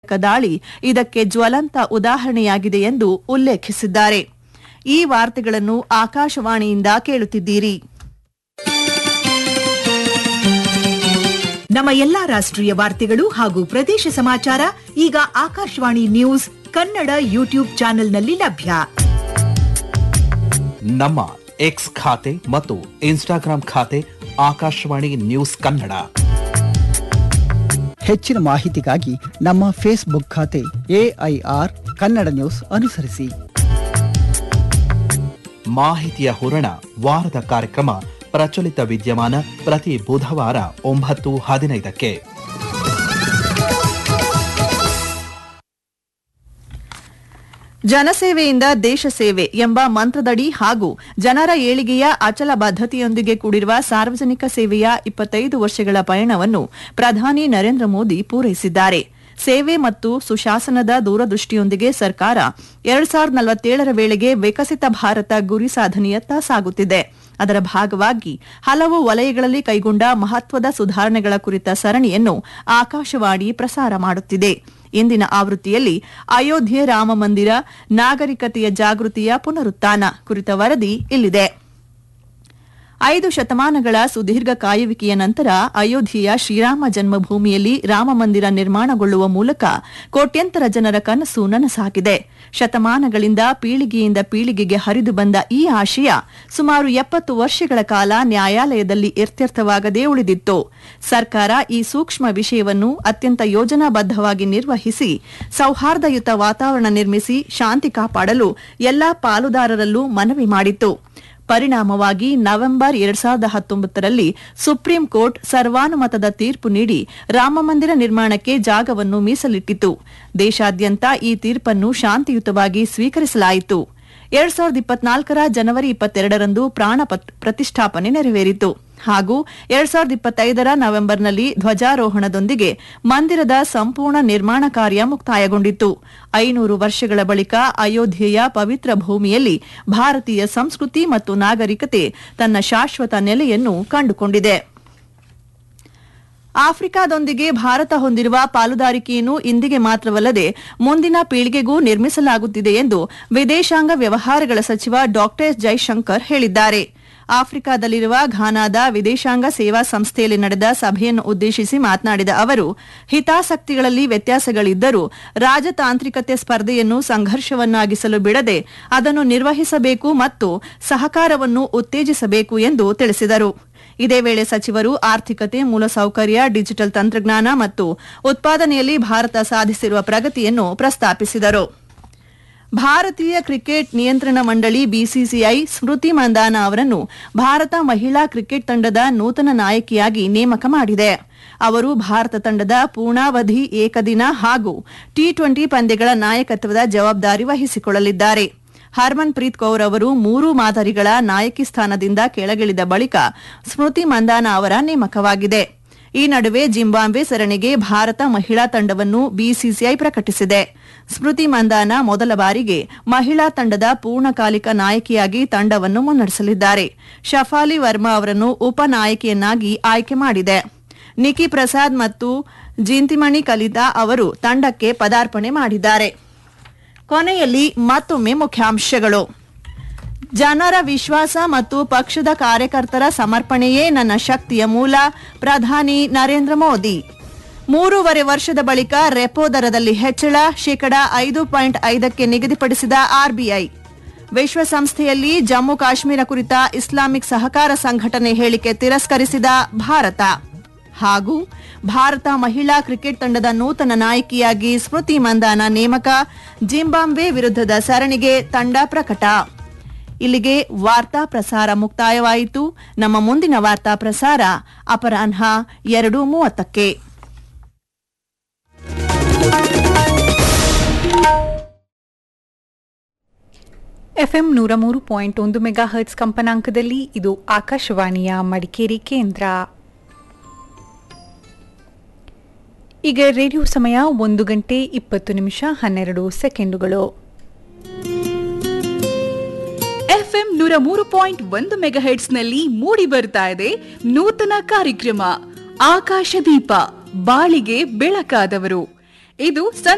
ದಾಳಿ ಇದಕ್ಕೆ ಜ್ವಲಂತ ಉದಾಹರಣೆಯಾಗಿದೆ ಎಂದು ಉಲ್ಲೇಖಿಸಿದ್ದಾರೆ ಈ ವಾರ್ತೆಗಳನ್ನು ಆಕಾಶವಾಣಿಯಿಂದ ಕೇಳುತ್ತಿದ್ದೀರಿ ನಮ್ಮ ಎಲ್ಲಾ ರಾಷ್ಟ್ರೀಯ ವಾರ್ತೆಗಳು ಹಾಗೂ ಪ್ರದೇಶ ಸಮಾಚಾರ ಈಗ ಆಕಾಶವಾಣಿ ನ್ಯೂಸ್ ಕನ್ನಡ ಯೂಟ್ಯೂಬ್ ಚಾನೆಲ್ನಲ್ಲಿ ಲಭ್ಯ ನಮ್ಮ ಎಕ್ಸ್ ಖಾತೆ ಮತ್ತು ಇನ್ಸ್ಟಾಗ್ರಾಂ ಖಾತೆ ಆಕಾಶವಾಣಿ ನ್ಯೂಸ್ ಕನ್ನಡ ಹೆಚ್ಚಿನ ಮಾಹಿತಿಗಾಗಿ ನಮ್ಮ ಫೇಸ್ಬುಕ್ ಖಾತೆ ಎಐಆರ್ ಕನ್ನಡ ನ್ಯೂಸ್ ಅನುಸರಿಸಿ ಮಾಹಿತಿಯ ಹೂರಣ ವಾರದ ಕಾರ್ಯಕ್ರಮ ಪ್ರಚಲಿತ ವಿದ್ಯಮಾನ ಪ್ರತಿ ಬುಧವಾರ ಒಂಬತ್ತು ಹದಿನೈದಕ್ಕೆ ಜನಸೇವೆಯಿಂದ ದೇಶ ಸೇವೆ ಎಂಬ ಮಂತ್ರದಡಿ ಹಾಗೂ ಜನರ ಏಳಿಗೆಯ ಅಚಲ ಬದ್ಧತೆಯೊಂದಿಗೆ ಕೂಡಿರುವ ಸಾರ್ವಜನಿಕ ಸೇವೆಯ ಇಪ್ಪತ್ತೈದು ವರ್ಷಗಳ ಪಯಣವನ್ನು ಪ್ರಧಾನಿ ನರೇಂದ್ರ ಮೋದಿ ಪೂರೈಸಿದ್ದಾರೆ ಸೇವೆ ಮತ್ತು ಸುಶಾಸನದ ದೂರದೃಷ್ಟಿಯೊಂದಿಗೆ ಸರ್ಕಾರ ಎರಡ್ ಸಾವಿರದ ನಲವತ್ತೇಳರ ವೇಳೆಗೆ ವಿಕಸಿತ ಭಾರತ ಗುರಿ ಸಾಧನೆಯತ್ತ ಸಾಗುತ್ತಿದೆ ಅದರ ಭಾಗವಾಗಿ ಹಲವು ವಲಯಗಳಲ್ಲಿ ಕೈಗೊಂಡ ಮಹತ್ವದ ಸುಧಾರಣೆಗಳ ಕುರಿತ ಸರಣಿಯನ್ನು ಆಕಾಶವಾಣಿ ಪ್ರಸಾರ ಮಾಡುತ್ತಿದೆ ಇಂದಿನ ಆವೃತ್ತಿಯಲ್ಲಿ ಅಯೋಧ್ಯೆ ರಾಮ ಮಂದಿರ ನಾಗರಿಕತೆಯ ಜಾಗೃತಿಯ ಪುನರುತ್ಥಾನ ಕುರಿತ ವರದಿ ಇಲ್ಲಿದೆ ಐದು ಶತಮಾನಗಳ ಸುದೀರ್ಘ ಕಾಯುವಿಕೆಯ ನಂತರ ಅಯೋಧ್ಯೆಯ ಶ್ರೀರಾಮ ಜನ್ಮಭೂಮಿಯಲ್ಲಿ ರಾಮ ಮಂದಿರ ನಿರ್ಮಾಣಗೊಳ್ಳುವ ಮೂಲಕ ಕೋಟ್ಯಂತರ ಜನರ ಕನಸು ನನಸಾಗಿದೆ ಶತಮಾನಗಳಿಂದ ಪೀಳಿಗೆಯಿಂದ ಪೀಳಿಗೆಗೆ ಹರಿದು ಬಂದ ಈ ಆಶಯ ಸುಮಾರು ಎಪ್ಪತ್ತು ವರ್ಷಗಳ ಕಾಲ ನ್ಯಾಯಾಲಯದಲ್ಲಿ ಇತ್ಯರ್ಥವಾಗದೇ ಉಳಿದಿತ್ತು ಸರ್ಕಾರ ಈ ಸೂಕ್ಷ್ಮ ವಿಷಯವನ್ನು ಅತ್ಯಂತ ಯೋಜನಾಬದ್ದವಾಗಿ ನಿರ್ವಹಿಸಿ ಸೌಹಾರ್ದಯುತ ವಾತಾವರಣ ನಿರ್ಮಿಸಿ ಶಾಂತಿ ಕಾಪಾಡಲು ಎಲ್ಲಾ ಪಾಲುದಾರರಲ್ಲೂ ಮನವಿ ಮಾಡಿತ್ತು ಪರಿಣಾಮವಾಗಿ ನವೆಂಬರ್ ಎರಡ್ ಸಾವಿರದ ಹತ್ತೊಂಬತ್ತರಲ್ಲಿ ಸುಪ್ರೀಂ ಕೋರ್ಟ್ ಸರ್ವಾನುಮತದ ತೀರ್ಪು ನೀಡಿ ರಾಮಮಂದಿರ ನಿರ್ಮಾಣಕ್ಕೆ ಜಾಗವನ್ನು ಮೀಸಲಿಟ್ಟಿತು ದೇಶಾದ್ಯಂತ ಈ ತೀರ್ಪನ್ನು ಶಾಂತಿಯುತವಾಗಿ ಸ್ವೀಕರಿಸಲಾಯಿತು ಎರಡ್ ಸಾವಿರದ ಇಪ್ಪತ್ನಾಲ್ಕರ ಜನವರಿ ಇಪ್ಪತ್ತೆರಡರಂದು ಪ್ರಾಣ ಪತ್- ಪ್ರತಿಷ್ಠಾಪನೆ ನೆರವೇರಿತು ಹಾಗೂ ಎರಡ್ ಸಾವಿರದ ಇಪ್ಪತ್ತೈದರ ನವೆಂಬರ್ನಲ್ಲಿ ಧ್ವಜಾರೋಹಣದೊಂದಿಗೆ ಮಂದಿರದ ಸಂಪೂರ್ಣ ನಿರ್ಮಾಣ ಕಾರ್ಯ ಮುಕ್ತಾಯಗೊಂಡಿತ್ತು ಐನೂರು ವರ್ಷಗಳ ಬಳಿಕ ಅಯೋಧ್ಯೆಯ ಪವಿತ್ರ ಭೂಮಿಯಲ್ಲಿ ಭಾರತೀಯ ಸಂಸ್ಕೃತಿ ಮತ್ತು ನಾಗರಿಕತೆ ತನ್ನ ಶಾಶ್ವತ ನೆಲೆಯನ್ನು ಕಂಡುಕೊಂಡಿದೆ ಆಫ್ರಿಕಾದೊಂದಿಗೆ ಭಾರತ ಹೊಂದಿರುವ ಪಾಲುದಾರಿಕೆಯನ್ನು ಇಂದಿಗೆ ಮಾತ್ರವಲ್ಲದೆ ಮುಂದಿನ ಪೀಳಿಗೆಗೂ ನಿರ್ಮಿಸಲಾಗುತ್ತಿದೆ ಎಂದು ವಿದೇಶಾಂಗ ವ್ಯವಹಾರಗಳ ಸಚಿವ ಡಾ ಜೈಶಂಕರ್ ಹೇಳಿದ್ದಾರೆ ಆಫ್ರಿಕಾದಲ್ಲಿರುವ ಘಾನಾದ ವಿದೇಶಾಂಗ ಸೇವಾ ಸಂಸ್ಥೆಯಲ್ಲಿ ನಡೆದ ಸಭೆಯನ್ನು ಉದ್ದೇಶಿಸಿ ಮಾತನಾಡಿದ ಅವರು ಹಿತಾಸಕ್ತಿಗಳಲ್ಲಿ ವ್ಯತ್ಯಾಸಗಳಿದ್ದರೂ ರಾಜತಾಂತ್ರಿಕತೆ ಸ್ಪರ್ಧೆಯನ್ನು ಸಂಘರ್ಷವನ್ನಾಗಿಸಲು ಬಿಡದೆ ಅದನ್ನು ನಿರ್ವಹಿಸಬೇಕು ಮತ್ತು ಸಹಕಾರವನ್ನು ಉತ್ತೇಜಿಸಬೇಕು ಎಂದು ತಿಳಿಸಿದರು ಇದೇ ವೇಳೆ ಸಚಿವರು ಆರ್ಥಿಕತೆ ಮೂಲಸೌಕರ್ಯ ಡಿಜಿಟಲ್ ತಂತ್ರಜ್ಞಾನ ಮತ್ತು ಉತ್ಪಾದನೆಯಲ್ಲಿ ಭಾರತ ಸಾಧಿಸಿರುವ ಪ್ರಗತಿಯನ್ನು ಪ್ರಸ್ತಾಪಿಸಿದರು ಭಾರತೀಯ ಕ್ರಿಕೆಟ್ ನಿಯಂತ್ರಣ ಮಂಡಳಿ ಬಿಸಿಸಿಐ ಸ್ಮೃತಿ ಮಂದಾನ ಅವರನ್ನು ಭಾರತ ಮಹಿಳಾ ಕ್ರಿಕೆಟ್ ತಂಡದ ನೂತನ ನಾಯಕಿಯಾಗಿ ನೇಮಕ ಮಾಡಿದೆ ಅವರು ಭಾರತ ತಂಡದ ಪೂರ್ಣಾವಧಿ ಏಕದಿನ ಹಾಗೂ ಟಿ ಟ್ವೆಂಟಿ ಪಂದ್ಯಗಳ ನಾಯಕತ್ವದ ಜವಾಬ್ದಾರಿ ವಹಿಸಿಕೊಳ್ಳಲಿದ್ದಾರೆ ಹರ್ಮನ್ ಪ್ರೀತ್ ಕೌರ್ ಅವರು ಮೂರು ಮಾದರಿಗಳ ನಾಯಕಿ ಸ್ಥಾನದಿಂದ ಕೆಳಗಿಳಿದ ಬಳಿಕ ಸ್ಮೃತಿ ಮಂದಾನ ಅವರ ನೇಮಕವಾಗಿದೆ ಈ ನಡುವೆ ಜಿಂಬಾಬ್ವೆ ಸರಣಿಗೆ ಭಾರತ ಮಹಿಳಾ ತಂಡವನ್ನು ಬಿಸಿಸಿಐ ಪ್ರಕಟಿಸಿದೆ ಸ್ಮೃತಿ ಮಂದಾನ ಮೊದಲ ಬಾರಿಗೆ ಮಹಿಳಾ ತಂಡದ ಪೂರ್ಣಕಾಲಿಕ ನಾಯಕಿಯಾಗಿ ತಂಡವನ್ನು ಮುನ್ನಡೆಸಲಿದ್ದಾರೆ ಶಫಾಲಿ ವರ್ಮಾ ಅವರನ್ನು ಉಪನಾಯಕಿಯನ್ನಾಗಿ ಆಯ್ಕೆ ಮಾಡಿದೆ ನಿಕಿ ಪ್ರಸಾದ್ ಮತ್ತು ಜಿಂತಿಮಣಿ ಕಲಿತಾ ಅವರು ತಂಡಕ್ಕೆ ಪದಾರ್ಪಣೆ ಮಾಡಿದ್ದಾರೆ ಕೊನೆಯಲ್ಲಿ ಮತ್ತೊಮ್ಮೆ ಮುಖ್ಯಾಂಶಗಳು ಜನರ ವಿಶ್ವಾಸ ಮತ್ತು ಪಕ್ಷದ ಕಾರ್ಯಕರ್ತರ ಸಮರ್ಪಣೆಯೇ ನನ್ನ ಶಕ್ತಿಯ ಮೂಲ ಪ್ರಧಾನಿ ನರೇಂದ್ರ ಮೋದಿ ಮೂರೂವರೆ ವರ್ಷದ ಬಳಿಕ ರೆಪೋ ದರದಲ್ಲಿ ಹೆಚ್ಚಳ ಶೇಕಡ ಐದು ಪಾಯಿಂಟ್ ಐದಕ್ಕೆ ನಿಗದಿಪಡಿಸಿದ ಆರ್ಬಿಐ ವಿಶ್ವಸಂಸ್ಥೆಯಲ್ಲಿ ಜಮ್ಮು ಕಾಶ್ಮೀರ ಕುರಿತ ಇಸ್ಲಾಮಿಕ್ ಸಹಕಾರ ಸಂಘಟನೆ ಹೇಳಿಕೆ ತಿರಸ್ಕರಿಸಿದ ಭಾರತ ಹಾಗೂ ಭಾರತ ಮಹಿಳಾ ಕ್ರಿಕೆಟ್ ತಂಡದ ನೂತನ ನಾಯಕಿಯಾಗಿ ಸ್ಮೃತಿ ಮಂದಾನ ನೇಮಕ ಜಿಂಬಾಬ್ವೆ ವಿರುದ್ಧದ ಸರಣಿಗೆ ತಂಡ ಪ್ರಕಟ ಇಲ್ಲಿಗೆ ವಾರ್ತಾ ಪ್ರಸಾರ ಮುಕ್ತಾಯವಾಯಿತು ನಮ್ಮ ಮುಂದಿನ ವಾರ್ತಾ ಪ್ರಸಾರ ಅಪರಾಹ್ನ ಎರಡು ಮೂವತ್ತಕ್ಕೆ ಎಫ್ಎಂ ನೂರ ಮೂರು ಪಾಯಿಂಟ್ ಒಂದು ಮೆಗಾ ಹರ್ಟ್ಸ್ ಕಂಪನಾಂಕದಲ್ಲಿ ಇದು ಆಕಾಶವಾಣಿಯ ಮಡಿಕೇರಿ ಕೇಂದ್ರ ಈಗ ರೇಡಿಯೋ ಸಮಯ ಒಂದು ಗಂಟೆ ಇಪ್ಪತ್ತು ನಿಮಿಷ ಹನ್ನೆರಡು ಸೆಕೆಂಡುಗಳು ಎಫ್ಎಂ ನೂರ ಮೂರು ಪಾಯಿಂಟ್ ಒಂದು ಮೆಗಾಹೆಟ್ಸ್ನಲ್ಲಿ ಮೂಡಿ ಬರ್ತಾ ಇದೆ ನೂತನ ಕಾರ್ಯಕ್ರಮ ಆಕಾಶದೀಪ ಬಾಳಿಗೆ ಬೆಳಕಾದವರು ಇದು